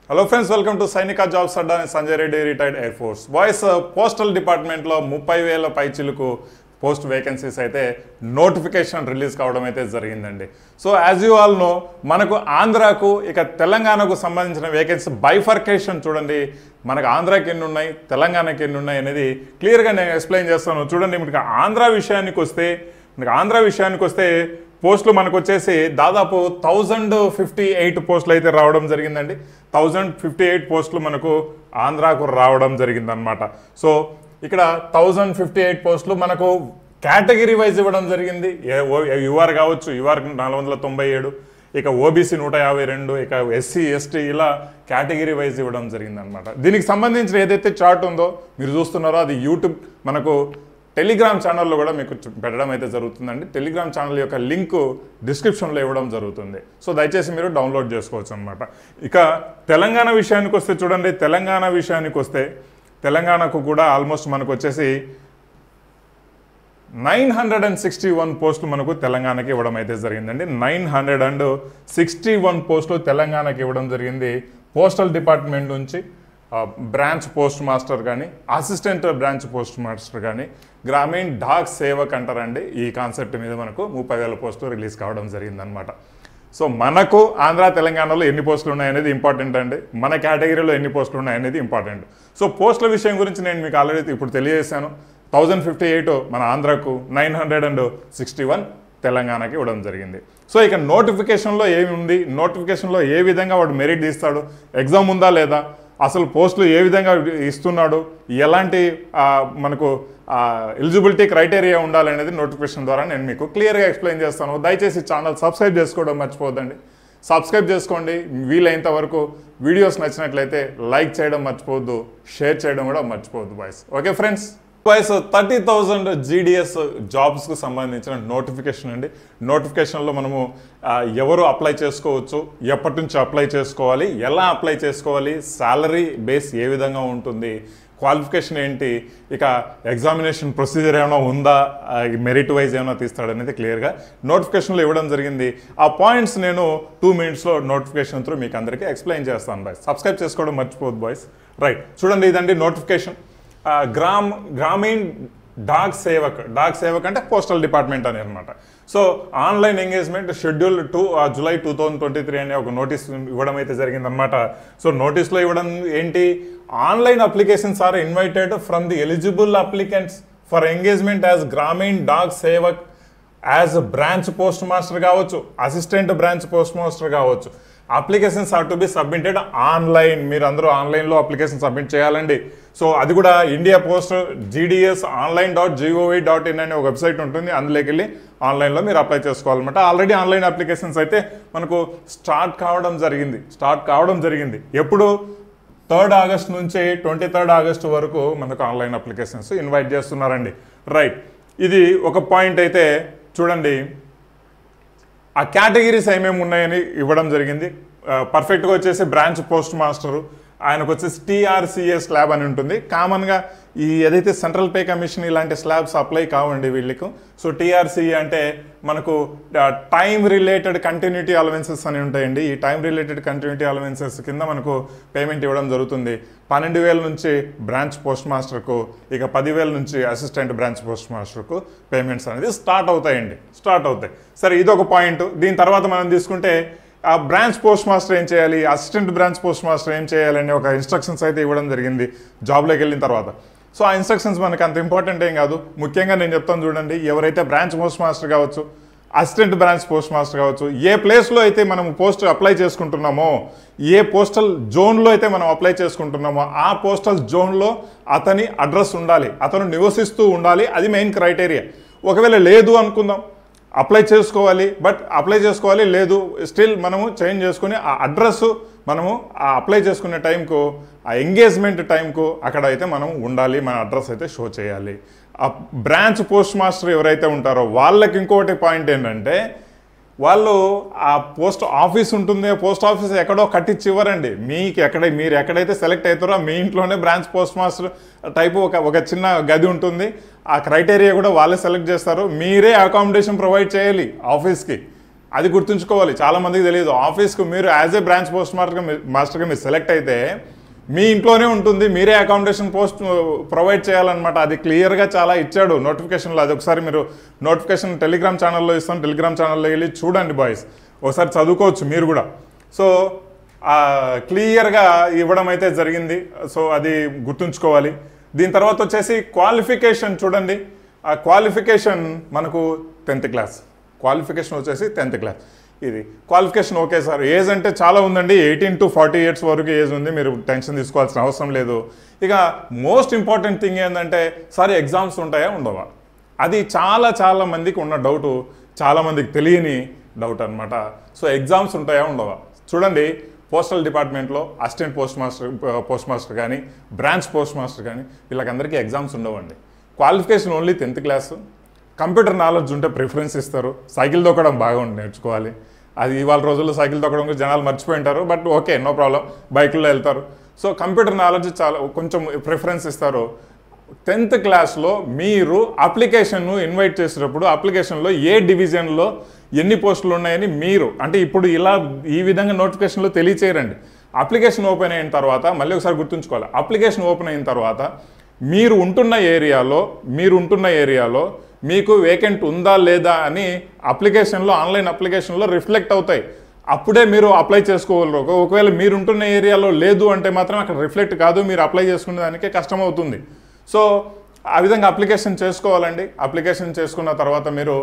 hello friends welcome to Sainika jobs Adda అని Sanjay Reddy retired air force boys postal డిపార్ట్మెంట్లో ముప్పై వేల పైచిలకు పోస్ట్ వేకెన్సీస్ అయితే నోటిఫికేషన్ రిలీజ్ కావడం అయితే జరిగిందండి so as you all know మనకు ఆంధ్రాకు ఇక తెలంగాణకు సంబంధించిన వేకెన్సీ బైఫర్కేషన్ చూడండి మనకు ఆంధ్రాకి ఎన్ని ఉన్నాయి తెలంగాణకి ఎన్ని ఉన్నాయి అనేది క్లియర్గా నేను ఎక్స్ప్లెయిన్ చేస్తాను చూడండి మీకు ఆంధ్ర విషయానికి వస్తే మనకు ఆంధ్ర విషయానికి వస్తే పోస్టులు మనకు వచ్చేసి దాదాపు థౌజండ్ ఫిఫ్టీ ఎయిట్ పోస్టులు అయితే రావడం జరిగిందండి థౌజండ్ ఫిఫ్టీ ఎయిట్ పోస్టులు మనకు ఆంధ్రాకు రావడం జరిగిందనమాట సో ఇక్కడ థౌజండ్ ఫిఫ్టీ ఎయిట్ పోస్టులు మనకు కేటగిరీ వైజ్ ఇవ్వడం జరిగింది యుఆర్ కావచ్చు యుఆర్ నాలుగు వందల తొంభై ఏడు ఇక ఓబీసీ నూట యాభై రెండు ఇక ఎస్సీ ఎస్టీ ఇలా కేటగిరీ వైజ్ ఇవ్వడం జరిగిందనమాట దీనికి సంబంధించిన ఏదైతే చార్ట్ ఉందో మీరు చూస్తున్నారో అది యూట్యూబ్ మనకు టెలిగ్రామ్ ఛానల్లో కూడా మీకు చు- పెట్టడం అయితే జరుగుతుందండి టెలిగ్రామ్ ఛానల్ యొక్క లింక్ డిస్క్రిప్షన్లో ఇవ్వడం జరుగుతుంది సో దయచేసి మీరు డౌన్లోడ్ చేసుకోవచ్చు అనమాట ఇక తెలంగాణ విషయానికి వస్తే చూడండి తెలంగాణ విషయానికి వస్తే తెలంగాణకు కూడా ఆల్మోస్ట్ మనకు వచ్చేసి nine hundred and sixty one పోస్టులు మనకు తెలంగాణకి ఇవ్వడం అయితే జరిగిందండి nine hundred and sixty one పోస్టులు తెలంగాణకి ఇవ్వడం జరిగింది పోస్టల్ డిపార్ట్మెంట్ నుంచి ఆ, బ్రాంచ్ పోస్ట్ మాస్టర్ కానీ అసిస్టెంట్ బ్రాంచ్ పోస్ట్ మాస్టర్ కానీ గ్రామీణ్ డాక్ సేవక్ అంటారండి ఈ కాన్సెప్ట్ మీద మనకు ముప్పై వేల పోస్టులు రిలీజ్ కావడం జరిగిందనమాట సో మనకు ఆంధ్ర తెలంగాణలో ఎన్ని పోస్టులు ఉన్నాయనేది ఇంపార్టెంట్ అండి మన కేటగిరీలో ఎన్ని పోస్టులు ఉన్నాయనేది ఇంపార్టెంట్ సో పోస్టుల విషయం గురించి నేను మీకు ఆల్రెడీ ఇప్పుడు తెలియజేశాను థౌజండ్ ఫిఫ్టీ ఎయిట్ మన ఆంధ్రాకు nine hundred and sixty one తెలంగాణకి ఇవ్వడం జరిగింది సో ఇక నోటిఫికేషన్లో ఏమి ఉంది నోటిఫికేషన్లో ఏ విధంగా వాడు మెరిట్ తీస్తాడు ఎగ్జామ్ ఉందా లేదా అసలు పోస్టులు ఏ విధంగా ఇస్తున్నాడు ఎలాంటి ఆ, మనకు ఎలిజిబిలిటీ క్రైటీరియా ఉండాలనేది నోటిఫికేషన్ ద్వారా నేను మీకు క్లియర్గా ఎక్స్ప్లెయిన్ చేస్తాను దయచేసి ఛానల్ సబ్స్క్రైబ్ చేసుకోవడం మర్చిపోద్దండి సబ్స్క్రైబ్ చేసుకోండి వీలైనంత వరకు వీడియోస్ నచ్చినట్లయితే లైక్ చేయడం మర్చిపోవద్దు షేర్ చేయడం కూడా మర్చిపోవద్దు boys okay friends boys thirty thousand GDS జాబ్స్కు సంబంధించిన నోటిఫికేషన్ అండి నోటిఫికేషన్లో మనము ఆ, ఎవరు అప్లై చేసుకోవచ్చు ఎప్పటి నుంచి అప్లై చేసుకోవాలి ఎలా అప్లై చేసుకోవాలి శాలరీ బేస్ ఏ విధంగా ఉంటుంది క్వాలిఫికేషన్ ఏంటి ఇక ఎగ్జామినేషన్ ప్రొసీజర్ ఏమైనా ఉందా మెరిట్ వైజ్ ఏమైనా తీస్తాడనేది క్లియర్గా నోటిఫికేషన్లో ఇవ్వడం జరిగింది ఆ పాయింట్స్ నేను టూ మినిట్స్లో నోటిఫికేషన్ త్రూ మీకు అందరికీ ఎక్స్ప్లెయిన్ చేస్తాను బాయ్స్ సబ్స్క్రైబ్ చేసుకోవడం మర్చిపోవద్దు బాయ్స్ రైట్ చూడండి ఇదండి నోటిఫికేషన్ గ్రామ్ గ్రామీణ్ డాగ్ సేవక్ డాగ్ సేవక్ అంటే పోస్టల్ డిపార్ట్మెంట్ అని అనమాట so online engagement schedule two July two thousand twenty three అనే ఒక నోటీస్ ఇవ్వడం అయితే జరిగిందనమాట సో నోటీస్లో ఇవ్వడం ఏంటి online applications are invited from the eligible applicants for engagement as Gramin Dak Sevak as branch post master కావచ్చు అసిస్టెంట్ బ్రాంచ్ పోస్ట్ మాస్టర్ కావచ్చు applications are to be submitted online మీరు అందరూ ఆన్లైన్లో అప్లికేషన్ సబ్మిట్ చేయాలండి సో అది కూడా India post GDS online dot GOV dot in అనే ఒక వెబ్సైట్ ఉంటుంది అందులోకి వెళ్ళి ఆన్లైన్లో మీరు అప్లై చేసుకోవాలన్నమాట ఆల్రెడీ ఆన్లైన్ అప్లికేషన్స్ అయితే మనకు స్టార్ట్ కావడం జరిగింది స్టార్ట్ కావడం జరిగింది ఎప్పుడు థర్డ్ ఆగస్ట్ నుంచి ట్వంటీ థర్డ్ ఆగస్ట్ వరకు మనకు ఆన్లైన్ అప్లికేషన్స్ ఇన్వైట్ చేస్తున్నారండి రైట్ ఇది ఒక పాయింట్ అయితే చూడండి ఆ కేటగిరీస్ ఏమేమి ఉన్నాయని ఇవ్వడం జరిగింది ఆ, పర్ఫెక్ట్గా వచ్చేసి బ్రాంచ్ పోస్ట్ మాస్టరు ఆయనకు వచ్చేసి టీఆర్సీఏ స్లాబ్ అని ఉంటుంది కామన్గా ఈ ఏదైతే సెంట్రల్ పే కమిషన్ ఇలాంటి స్లాబ్స్ అప్లై కావండి వీళ్ళకు సో టీఆర్సీఏ అంటే మనకు టైం రిలేటెడ్ కంటిన్యూటీ అలవెన్సెస్ అని ఉంటాయండి ఈ టైం రిలేటెడ్ కంటిన్యూటీ అలవెన్సెస్ కింద మనకు పేమెంట్ ఇవ్వడం జరుగుతుంది పన్నెండు వేల నుంచి బ్రాంచ్ పోస్ట్ మాస్టర్కు ఇక పదివేల నుంచి అసిస్టెంట్ బ్రాంచ్ పోస్ట్ మాస్టర్కు పేమెంట్స్ అనేది స్టార్ట్ అవుతాయండి స్టార్ట్ అవుతాయి సరే ఇదొక పాయింట్ దీని తర్వాత మనం తీసుకుంటే ఆ బ్రాంచ్ పోస్ట్ మాస్టర్ ఏం చేయాలి అసిస్టెంట్ బ్రాంచ్ పోస్ట్ మాస్టర్ ఏం చేయాలని ఒక ఇన్స్ట్రక్షన్స్ అయితే ఇవ్వడం జరిగింది జాబ్లోకి వెళ్ళిన తర్వాత సో ఆ ఇన్స్ట్రక్షన్స్ మనకు అంత ఇంపార్టెంట్ ఏం కాదు ముఖ్యంగా నేను చెప్తాను చూడండి ఎవరైతే బ్రాంచ్ పోస్ట్ మాస్టర్ కావచ్చు అసిస్టెంట్ బ్రాంచ్ పోస్ట్ మాస్టర్ కావచ్చు ఏ ప్లేస్లో అయితే మనం పోస్ట్ అప్లై చేసుకుంటున్నామో ఏ పోస్టల్ జోన్లో అయితే మనం అప్లై చేసుకుంటున్నామో ఆ పోస్టల్ జోన్లో అతని అడ్రస్ ఉండాలి అతను నివసిస్తూ ఉండాలి అది మెయిన్ క్రైటీరియా ఒకవేళ లేదు అనుకుందాం అప్లై చేసుకోవాలి బట్ అప్లై చేసుకోవాలి లేదు స్టిల్ మనము చేంజ్ చేసుకుని ఆ అడ్రస్ మనము ఆ అప్లై చేసుకునే టైంకు ఆ ఎంగేజ్మెంట్ టైంకు అక్కడ అయితే మనం ఉండాలి మన అడ్రస్ అయితే షో చేయాలి ఆ బ్రాంచ్ పోస్ట్ మాస్టర్ ఎవరైతే ఉంటారో వాళ్ళకి ఇంకోటి పాయింట్ ఏంటంటే వాళ్ళు ఆ పోస్ట్ ఆఫీస్ ఉంటుంది పోస్ట్ ఆఫీస్ ఎక్కడో కట్టించి ఇవ్వరండి మీకు ఎక్కడ మీరు ఎక్కడైతే సెలెక్ట్ అవుతారో మీ ఇంట్లోనే బ్రాంచ్ పోస్ట్ మాస్టర్ టైపు ఒక ఒక చిన్న గది ఉంటుంది ఆ క్రైటీరియా కూడా వాళ్ళే సెలెక్ట్ చేస్తారు మీరే అకామిడేషన్ ప్రొవైడ్ చేయాలి ఆఫీస్కి అది గుర్తుంచుకోవాలి చాలా మందికి తెలియదు ఆఫీస్కు మీరు యాజ్ ఏ బ్రాంచ్ పోస్ట్ మాస్టర్గా మాస్టర్గా మీరు సెలెక్ట్ అయితే మీ ఇంట్లోనే ఉంటుంది మీరే అకామిడేషన్ పోస్ట్ ప్రొవైడ్ చేయాలన్నమాట అది క్లియర్గా చాలా ఇచ్చాడు నోటిఫికేషన్లో అది ఒకసారి మీరు నోటిఫికేషన్ టెలిగ్రామ్ ఛానల్లో ఇస్తాను టెలిగ్రామ్ ఛానల్లో వెళ్ళి చూడండి బాయ్స్ ఒకసారి చదువుకోవచ్చు మీరు కూడా సో క్లియర్గా ఇవ్వడం అయితే జరిగింది సో అది గుర్తుంచుకోవాలి దీని తర్వాత వచ్చేసి క్వాలిఫికేషన్ చూడండి ఆ క్వాలిఫికేషన్ మనకు టెన్త్ క్లాస్ క్వాలిఫికేషన్ వచ్చేసి టెన్త్ క్లాస్ ఇది క్వాలిఫికేషన్ ఓకే సార్ ఏజ్ అంటే చాలా ఉందండి ఎయిటీన్ టు ఫార్టీ ఇయర్స్ వరకు ఏజ్ ఉంది మీరు టెన్షన్ తీసుకోవాల్సిన అవసరం లేదు ఇక మోస్ట్ ఇంపార్టెంట్ థింగ్ ఏంటంటే సార్ ఎగ్జామ్స్ ఉంటాయా ఉండవా అది చాలా చాలా మందికి ఉన్న డౌటు చాలా మందికి తెలియని డౌట్ అనమాట సో ఎగ్జామ్స్ ఉంటాయా ఉండవా చూడండి పోస్టల్ డిపార్ట్మెంట్లో assistant post master post master కానీ బ్రాంచ్ పోస్ట్ మాస్టర్ కానీ వీళ్ళకందరికీ ఎగ్జామ్స్ ఉండవండి qualification only tenth class computer knowledge ఉంటే ప్రిఫరెన్స్ ఇస్తారు సైకిల్ తొక్కడం బాగా ఉండి నేర్చుకోవాలి అది ఇవాళ రోజుల్లో సైకిల్ తొక్కడం కూడా జనాలు మర్చిపోయి ఉంటారు బట్ ఓకే నో ప్రాబ్లం బైకుల్లో వెళ్తారు సో కంప్యూటర్ నాలెడ్జ్ చాలా కొంచెం ప్రిఫరెన్స్ ఇస్తారు టెన్త్ క్లాస్లో మీరు అప్లికేషన్ను ఇన్వైట్ చేసేటప్పుడు అప్లికేషన్లో ఏ డివిజన్లో ఎన్ని పోస్టులు ఉన్నాయని మీరు అంటే ఇప్పుడు ఇలా ఈ విధంగా నోటిఫికేషన్లో తెలియచేయరండి అప్లికేషన్ ఓపెన్ అయిన తర్వాత మళ్ళీ ఒకసారి గుర్తుంచుకోవాలి అప్లికేషన్ ఓపెన్ అయిన తర్వాత మీరు ఉంటున్న ఏరియాలో మీరు ఉంటున్న ఏరియాలో మీకు వేకెంట్ ఉందా లేదా అని అప్లికేషన్లో ఆన్లైన్ అప్లికేషన్లో రిఫ్లెక్ట్ అవుతాయి అప్పుడే మీరు అప్లై చేసుకోవాలి ఒక- ఒకవేళ మీరు ఉంటున్న ఏరియాలో లేదు అంటే మాత్రం అక్కడ రిఫ్లెక్ట్ కాదు మీరు అప్లై చేసుకునే దానికే కష్టం అవుతుంది సో ఆ విధంగా అప్లికేషన్ చేసుకోవాలండి అప్లికేషన్ చేసుకున్న తర్వాత మీరు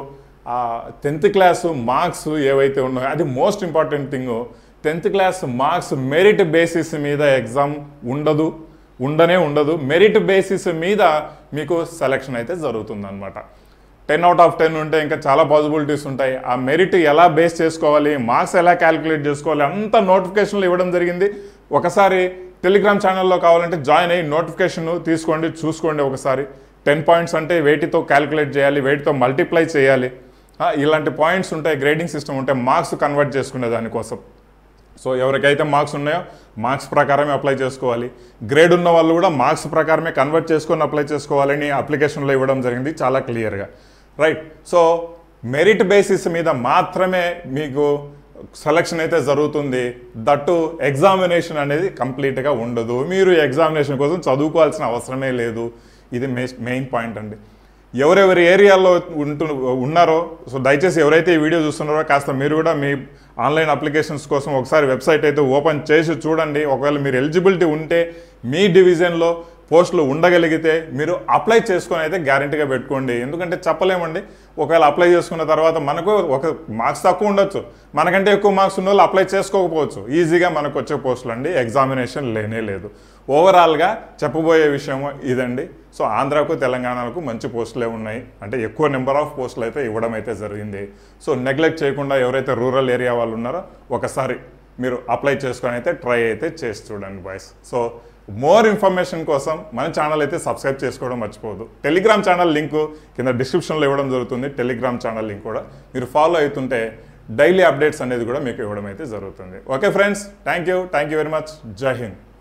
టెన్త్ క్లాస్ మార్క్స్ ఏవైతే ఉన్నాయో అది most important thing tenth class marks merit basis మీద ఎగ్జామ్ ఉండదు ఉండనే ఉండదు మెరిట్ బేసిస్ మీద మీకు సెలక్షన్ అయితే జరుగుతుంది అనమాట టెన్ అవుట్ ఆఫ్ టెన్ ఉంటే ఇంకా చాలా పాసిబిలిటీస్ ఉంటాయి ఆ మెరిట్ ఎలా బేస్ చేసుకోవాలి మార్క్స్ ఎలా క్యాలిక్యులేట్ చేసుకోవాలి అంత నోటిఫికేషన్లు ఇవ్వడం జరిగింది ఒకసారి టెలిగ్రామ్ ఛానల్లో కావాలంటే జాయిన్ అయ్యి నోటిఫికేషన్ తీసుకోండి చూసుకోండి ఒకసారి టెన్ పాయింట్స్ అంటే వేటితో క్యాలిక్యులేట్ చేయాలి వేటితో మల్టిప్లై చేయాలి ఆ, ఇలాంటి పాయింట్స్ ఉంటాయి గ్రేడింగ్ సిస్టమ్ ఉంటే మార్క్స్ కన్వర్ట్ చేసుకునే దానికోసం సో ఎవరికైతే మార్క్స్ ఉన్నాయో మార్క్స్ ప్రకారమే అప్లై చేసుకోవాలి గ్రేడ్ ఉన్న వాళ్ళు కూడా మార్క్స్ ప్రకారమే కన్వర్ట్ చేసుకొని అప్లై చేసుకోవాలని అప్లికేషన్లో ఇవ్వడం జరిగింది చాలా క్లియర్గా రైట్ సో మెరిట్ బేసిస్ మీద మాత్రమే మీకు సెలక్షన్ అయితే జరుగుతుంది దట్టు ఎగ్జామినేషన్ అనేది కంప్లీట్గా ఉండదు మీరు ఎగ్జామినేషన్ కోసం చదువుకోవాల్సిన అవసరమే లేదు ఇది మెయిన్ పాయింట్ అండి ఎవరెవరి ఏరియాలో ఉంటు ఉన్నారో సో దయచేసి ఎవరైతే ఈ వీడియో చూస్తున్నారో కాస్త మీరు కూడా మీ ఆన్లైన్ అప్లికేషన్స్ కోసం ఒకసారి వెబ్సైట్ అయితే ఓపెన్ చేసి చూడండి ఒకవేళ మీరు ఎలిజిబిలిటీ ఉంటే మీ డివిజన్లో పోస్టులు ఉండగలిగితే మీరు అప్లై చేసుకొని అయితే గ్యారంటీగా పెట్టుకోండి ఎందుకంటే చెప్పలేమండి ఒకవేళ అప్లై చేసుకున్న తర్వాత మనకు ఒక మార్క్స్ తక్కువ ఉండొచ్చు మనకంటే ఎక్కువ మార్క్స్ ఉన్న వాళ్ళు అప్లై చేసుకోకపోవచ్చు ఈజీగా మనకు వచ్చే పోస్టులు అండి ఎగ్జామినేషన్ లేనే లేదు ఓవరాల్గా చెప్పబోయే విషయం ఇదండి సో ఆంధ్రాకు తెలంగాణకు మంచి పోస్టులే ఉన్నాయి అంటే ఎక్కువ నెంబర్ ఆఫ్ పోస్టులు అయితే ఇవ్వడం అయితే జరిగింది సో నెగ్లెక్ట్ చేయకుండా ఎవరైతే రూరల్ ఏరియా వాళ్ళు ఉన్నారో ఒకసారి మీరు అప్లై చేసుకొని అయితే ట్రై అయితే చేసి చూడండి బాయ్స్ సో మోర్ ఇన్ఫర్మేషన్ కోసం మన ఛానల్ అయితే సబ్స్క్రైబ్ చేసుకోవడం మర్చిపోవద్దు టెలిగ్రామ్ ఛానల్ లింక్ కింద డిస్క్రిప్షన్లో ఇవ్వడం జరుగుతుంది టెలిగ్రామ్ ఛానల్ లింక్ కూడా మీరు ఫాలో అవుతుంటే డైలీ అప్డేట్స్ అనేది కూడా మీకు ఇవ్వడం అయితే జరుగుతుంది okay friends thank you thank you very much Jai Hind